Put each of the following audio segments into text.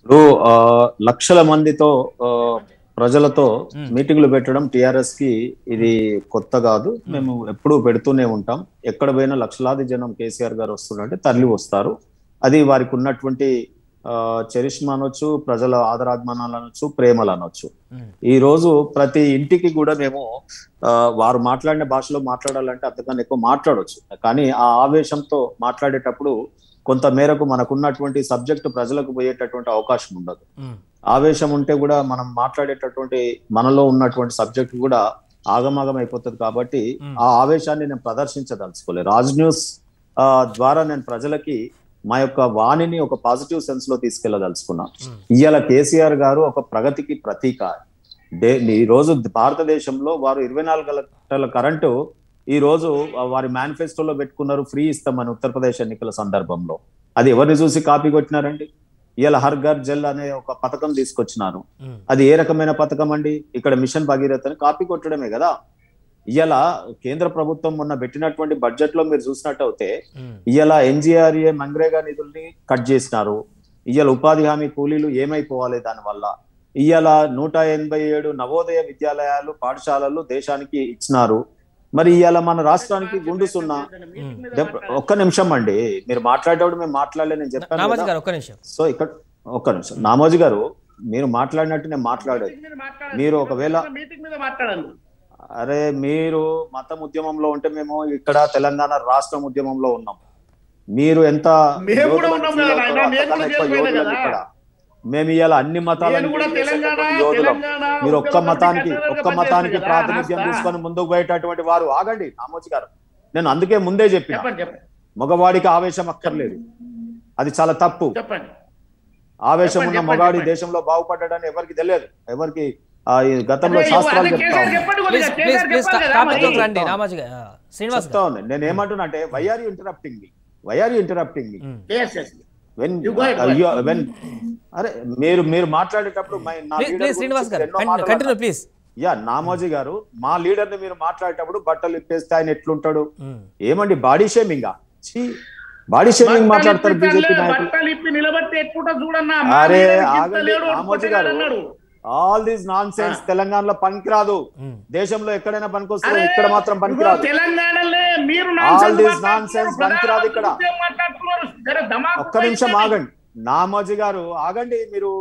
ఇప్పుడు ఆ, లక్షల మందితో ఆ, ప్రజలతో మీటింగ్లు పెట్టడం టిఆర్ఎస్ కి ఇది కొత్త కాదు మేము ఎప్పుడూ పెడుతూనే ఉంటాం ఎక్కడ పోయినా లక్షలాది జనం కేసీఆర్ గారు వస్తున్నారంటే తరలి వస్తారు అది వారికి ఉన్నటువంటి ఆ, చరిష్మా అనొచ్చు ప్రజల ఆదరాభిమానాలు అనొచ్చు ప్రేమలు అనొచ్చు ఉమ్, ఈ రోజు ప్రతి ఇంటికి కూడా మేము ఆ, వారు మాట్లాడిన భాషలో మాట్లాడాలంటే అంతకన్నా ఎక్కువ మాట్లాడొచ్చు కానీ ఆ ఆవేశంతో మాట్లాడేటప్పుడు కొంత మేరకు మనకున్నటువంటి సబ్జెక్టు ప్రజలకు పోయేటటువంటి అవకాశం ఉండదు ఉమ్, ఆవేశం ఉంటే కూడా మనం మాట్లాడేటటువంటి మనలో ఉన్నటువంటి సబ్జెక్ట్ కూడా ఆగమాగం అయిపోతుంది కాబట్టి మ్మ్. ఆ ఆవేశాన్ని నేను ప్రదర్శించదలుచుకోలేదు రాజ్ న్యూస్ ఆ, ద్వారా నేను ప్రజలకి మా యొక్క వాణిని ఒక పాజిటివ్ సెన్స్ లో తీసుకెళ్లదలుచుకున్నా ఉమ్, ఇవాళ కేసీఆర్ గారు ఒక ప్రగతికి ప్రతీక డే ఈ రోజు భారతదేశంలో వారు ఇరవై నాలుగు గంటల కరెంటు ఈ రోజు వారి మేనిఫెస్టోలో పెట్టుకున్నారు ఫ్రీ ఇస్తామని ఉత్తరప్రదేశ్ ఎన్నికల సందర్భంలో అది ఎవరిని చూసి కాపీ కొట్టినారండి ఇవాళ హర్ ఘర్ జల్ అనే ఒక పథకం తీసుకొచ్చినారు ఉమ్, అది ఏ రకమైన పథకం అండి ఇక్కడ మిషన్ భగీరథ అని కాపీ కొట్టడమే కదా ఇవాళ కేంద్ర ప్రభుత్వం మొన్న పెట్టినటువంటి బడ్జెట్ లో మీరు చూసినట్టయితే ఉమ్, ఇవాళ ఎన్జిఆర్ఏ మంగ్రేగా నిధుల్ని కట్ చేసినారు ఇవాళ ఉపాధి హామీ కూలీలు ఏమైపోవాలి దానివల్ల ఇవాళ నూట ఎనభై ఏడు నవోదయ విద్యాలయాలు పాఠశాలలు దేశానికి ఇచ్చినారు మరి ఇవాళ మన రాష్ట్రానికి గుండు సున్నా దెబ్బ- ఒక్క నిమిషం అండి మీరు మాట్లాడేటప్పుడు మేము మాట్లాడలే నేను చెప్పాను నామాజీ కదా. గారు ఒక్క నిమిషం సో ఇక్కడ ఒక్క నిమిషం నామోజీ గారు మీరు మాట్లాడినట్టు నేను మాట్లాడేది మీరు ఒకవేళ- మీటింగ్ మీద మాట్లాడాను అరే మీరు మతం ఉద్యమంలో ఉంటే మేము ఇక్కడ తెలంగాణ రాష్ట్రం ఉద్యమంలో ఉన్నాం మీరు ఎంత మేము కూడా యోధులని ఉన్నాం feel కదా అవుతారో నాయనా, నేను అంతకన్నా కూడా ఎక్కువ చేరిపోయినా యోధులం కదా. ఇక్కడ మేము ఇవాళ అన్ని మతాలను నేను కూడా deal తెలంగాణ చేసేటటువంటి యోధులం తెలంగాణ మీరు ఒక్క ఉద్యమ మతానికి సమితి ఒక్క కట్టడంలో మతానికి పనిచేస్తారు కదా, ప్రాతినిధ్యం రాస్తా. తీసుకొని ముందుకు పోయేటటువంటి వారు ఆగండి నామోజీ గారు నేను అందుకే ముందే చెప్పిన చెప్పండి చెప్పండి మగవాడికి ఆవేశం అక్కర్లేదు అది చాలా తప్పు చెప్పండి ఆవేశం చెప్పండి, ఉన్న చెప్పండి, మగాడి చెప్పండి. దేశంలో బాగుపడ్డాడని ఎవరికి తెలియదు ఎవరికి ఆ, ఈ గతంలో అదే, శాస్త్రాలు అదే చెప్తా కేసీఆర్ ఉన్నాయి. చెప్పండి ప్లీజ్ కొద్దిగా, ప్లీజ్ కేసీఆర్ ప్లీజ్ చెప్పాలి కదా టాపిక్ మరి. రండి నామాజీ గారు ఆ, శ్రీనివాస్ చెప్తా గారు ఉంది నేను ఏమంటున్నా అంటే why are you interrupting me why are you interrupting me um, Yes, yes. When You go ahead, go ahead. When అరే మీరు మీరు మాట్లాడేటప్పుడు మై- నా ప్లీజ్ leader ప్లీజ్ గురించి శ్రీనివాస్ గారు ఎన్నో మాటలు కంటిన్యూ అన్నారు. ప్లీజ్ యా నామోజీ గారు మా లీడర్ ని మీరు మాట్లాడేటప్పుడు బట్టలు ఇప్పేస్తే ఆయన ఎట్లుంటాడు ఉమ్, ఏమండి బాడీ షేమింగ్ బాడీ షేమింగ్ మాట్లాడతారు బట్టలు బీజేపీ ఇప్పి నాయకులు బట్టలు ఇప్పి నిలబట్టి ఎట్లుంటా చూడన్నా అరే, మా మీద ఆగండి, గిట్టలేడు, రామోజీ కొట్టలేడు గారు. అన్నాడు. ఆల్ దీస్ నాన్ సెన్స్ తెలంగాణలో పనికిరాదు ఉమ్, దేశంలో ఎక్కడైనా పనికొస్తుంది అరే, ఇక్కడ మాత్రం ఇదిగో పనికిరాదు తెలంగాణలో మీరు All nonsense this మాట్లాడుతున్నారు, nonsense పనికిరాదు ఇక్కడ. ప్రధానమంత్రి ఏం మాట్లాడుతున్నారు? జర ధమాకు ఒక్క నిమిషం పోయింది. ఆగండి నామోజీ గారు ఆగండి మీరు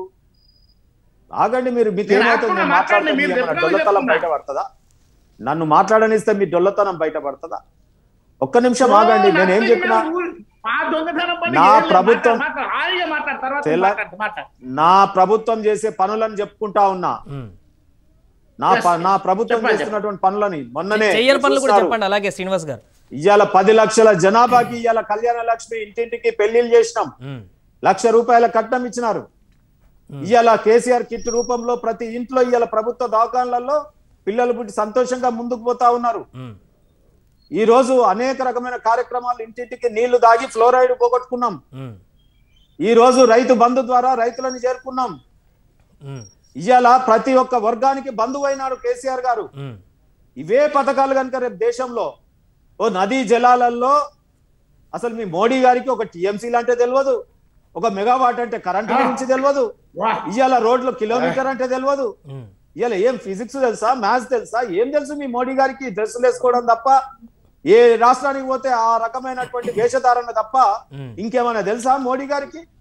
ఆగండి మీరు మీకు నేను ఏమవుతుంది ఆగుతున్నా, నేను మాట్లాడితే మాట్లాడండి, మీ మీరు ఏమైనా చెప్పండి, డొల్లతనం చెప్తున్నా. బయట పడుతుందా నన్ను మాట్లాడనిస్తే మీ డొల్లతనం బయట పడుతుందా ఒక్క నిమిషం ఓ, ఆగండి నేను ఏం నన్ను చెప్పినా మీరు మా దొంగతనం పని నా ఏం లేదు, ప్రభుత్వం- మాట్లాడు, మాట్లాడు, హాయిగా మాట్లాడు, తర్వాత తెల- మాట్లాడు, మాట్లాడు. నా ప్రభుత్వం చేసే పనులను చెప్పుకుంటా ఉన్నా ఉమ్. నా ప- Yes, నా ప్రభుత్వం చెప్పండి, చేస్తున్నటువంటి పనులని మొన్ననే చెయ్యని పనులు కూడా చూస్తారు. చెప్పండి అలాగే శ్రీనివాస్ గారు ఇవాళ పది లక్షల జనాభాకి ఇవాళ కళ్యాణ లక్ష్మి ఇంటింటికి పెళ్లిళ్ళు చేసినాం ఉమ్, లక్ష రూపాయల కట్నం ఇచ్చినారు ఇవాళ కేసీఆర్ కిట్ రూపంలో ప్రతి ఇంట్లో ఇవాళ ప్రభుత్వ దవాఖాన్లలో పిల్లలు పుట్టి సంతోషంగా ముందుకు పోతా ఉన్నారు ఉమ్, ఈ రోజు అనేక రకమైన కార్యక్రమాలు ఇంటింటికి నీళ్లు దాగి ఫ్లోరైడ్ పోగొట్టుకున్నాం ఉమ్, ఈ రోజు రైతు బంధు ద్వారా రైతులను చేరుకున్నాం ఉమ్, ఇవాళ ప్రతి ఒక్క వర్గానికి బంధువు అయినాడు కేసీఆర్ గారు ఉమ్, ఇవే పథకాలు కనుక రేపు దేశంలో ఓ నదీ జలాలలో అసలు మీ మోడీ గారికి ఒక టీఎంసీ అంటే తెలియదు ఒక మెగావాట్ అంటే కరెంట్ గురించి తెలియదు వా. ఇవాళ రోడ్లు కిలోమీటర్ అంటే తెలియదు ఉమ్, ఇవాళ ఏం ఫిజిక్స్ తెలుసా మ్యాథ్స్ తెలుసా ఏం తెలుసు మీ మోడీ గారికి డ్రెస్సులు వేసుకోవడం తప్ప ఏ రాష్ట్రానికి పోతే ఆ రకమైనటువంటి వేషధారణ తప్ప ఉమ్. ఇంకేమైనా తెలుసా మోడీ గారికి